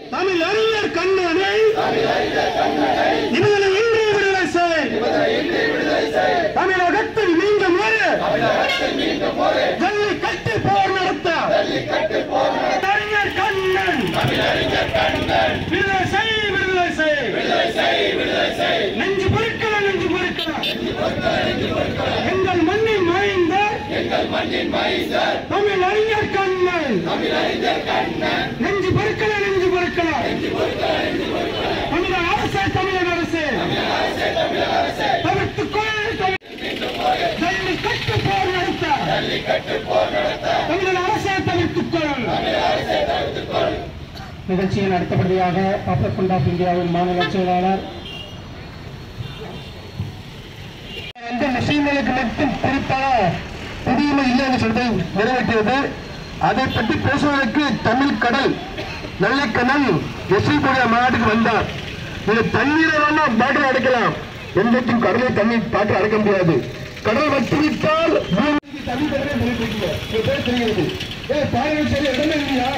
தமிழ் அறிஞர் கண்ணனை இவனை இன்றி விடுதலை செய் தமிழகத்தில் மீண்டும் ஒரு ஜல்லி கட்டி போர் நடத்த அறிஞர் கண்ணன் விடுதலை செய் விடுதலை செய் நெஞ்சு பொறுக்கல நெஞ்சு பொறுக்கல எங்கள் மண்ணின் மைந்த தமிழ் அறிஞர் கண்ணன் நெஞ்சு பொறுக்கல நெஞ்சு பொறுக்கல தமிழக அரசே தமிழக அரசே தவிர்த்துக்கொள் ஜல்லி கட்டு போர் நடத்த தமிழக அரசே தவிர்த்துக்கொள் நிகழ்ச்சியின் அடுத்தபடியாக பாப்புலர் ஃப்ரண்ட் ஆஃப் இந்தியாவின் மாநில செயலாளர் வந்து முஸ்லீம்களுக்கு மட்டும் குறிப்பாக குடியுரிமை இல்லை என்று சொல்லி நிறைவேற்றியது அதை பற்றி பேசுவதற்கு தமிழ் கடல் நல்லக்கண்ணன் எஸ்ஐக்கூடிய மாநாட்டுக்கு வந்தார் நீங்க தண்ணீரை வேணா பாட்டில் அடைக்கலாம் என்றைக்கும் கடலை தண்ணீர் பாட்டில் அடைக்க முடியாது கடல் வற்றிவிட்டால் பூமிக்கு தண்ணி தடவை சொல்லிட்டு பேர் தெரிகிறது ஏ பாருங்க சரி இடமே இல்லையா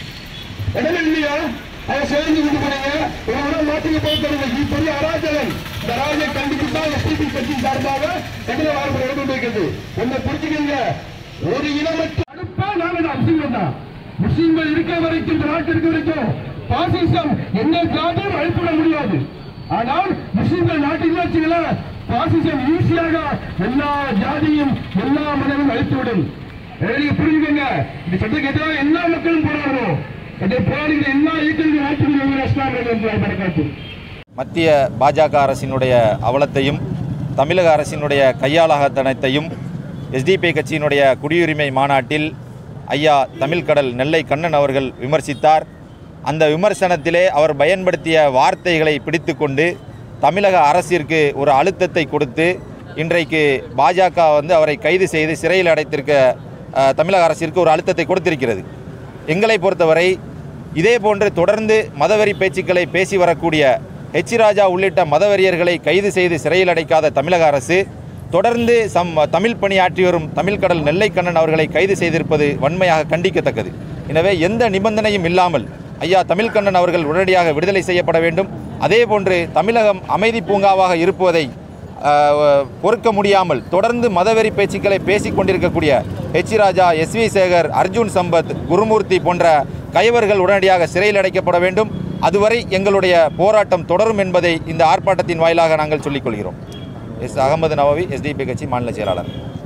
இடமே இல்லையா அதை சேர்ந்து கொண்டு போனீங்க இவங்க மாற்றிக்க போகிறது இது பெரிய அராஜகம் இந்த அராஜக கண்டிப்பு தான் எஸ்டிபி கட்சி சார்பாக கடித வாரத்தில் எடுத்து இருக்கிறது ஒன்றை புரிஞ்சுக்கங்க ஒரு இனமற்ற அடுப்பா நாங்கள் முஸ்லீம்கள் தான் முஸ்லீம்கள் இருக்க வரைக்கும் இந்த நாட்டு இருக்க வரைக்கும் பாசிசம் எந்த நாட்டையும் அழித்துவிட முடியாது ஆனால் முஸ்லீம்கள் நாட்டில் வச்சுங்களேன் பாசிசம் ஈஸியாக எல்லா ஜாதியும் எல்லா மதமும் அழித்துவிடும் எனவே நீங்க புரிஞ்சுக்கங்க இந்த சட்டத்துக்கு எதிராக எல்லா மக்களும் போராடணும் இதை போராடுகிற எல்லா இயக்கங்களும் ஆட்சி அஸ்லாம் வரகாத்து மத்திய பாஜக அரசினுடைய அவலத்தையும் தமிழக அரசினுடைய கையாளகத்தனத்தையும் எஸ்டிபி கட்சியினுடைய குடியுரிமை மாநாட்டில் ஐயா தமிழ்கடல் நெல்லை கண்ணன் அவர்கள் விமர்சித்தார் அந்த விமர்சனத்திலே அவர் பயன்படுத்திய வார்த்தைகளை பிடித்துக்கொண்டு தமிழக அரசிற்கு ஒரு அழுத்தத்தை கொடுத்து இன்றைக்கு பாஜக வந்து அவரை கைது செய்து சிறையில் அடைத்திருக்க அஹ், தமிழக அரசிற்கு ஒரு அழுத்தத்தை கொடுத்திருக்கிறது எங்களை பொறுத்தவரை இதே போன்று தொடர்ந்து மதவெறி பேச்சுக்களை பேசி வரக்கூடிய ஹெச் ராஜா உள்ளிட்ட மதவெறியர்களை கைது செய்து சிறையில் அடைக்காத தமிழக அரசு தொடர்ந்து சம் தமிழ் பணியாற்றி வரும் தமிழ்கடல் நெல்லைக்கண்ணன் அவர்களை கைது செய்திருப்பது வன்மையாக கண்டிக்கத்தக்கது எனவே எந்த நிபந்தனையும் இல்லாமல் ஐயா தமிழ்கண்ணன் அவர்கள் உடனடியாக விடுதலை செய்யப்பட வேண்டும் அதேபோன்று தமிழகம் அமைதி பூங்காவாக இருப்பதை ஆஹ், பொறுக்க முடியாமல் தொடர்ந்து மதவெறி பேச்சுக்களை பேசிக் கொண்டிருக்கக்கூடிய H Raja S V Shekhar Arjun Sampath Gurumurthy போன்ற கைவர்கள் உடனடியாக சிறையில் அடைக்கப்பட வேண்டும் அதுவரை எங்களுடைய போராட்டம் தொடரும் என்பதை இந்த ஆர்ப்பாட்டத்தின் வாயிலாக நாங்கள் சொல்லிக் கொள்கிறோம் எஸ் அகமது நவவி எஸ்டிபி கட்சி மாநில செயலாளர்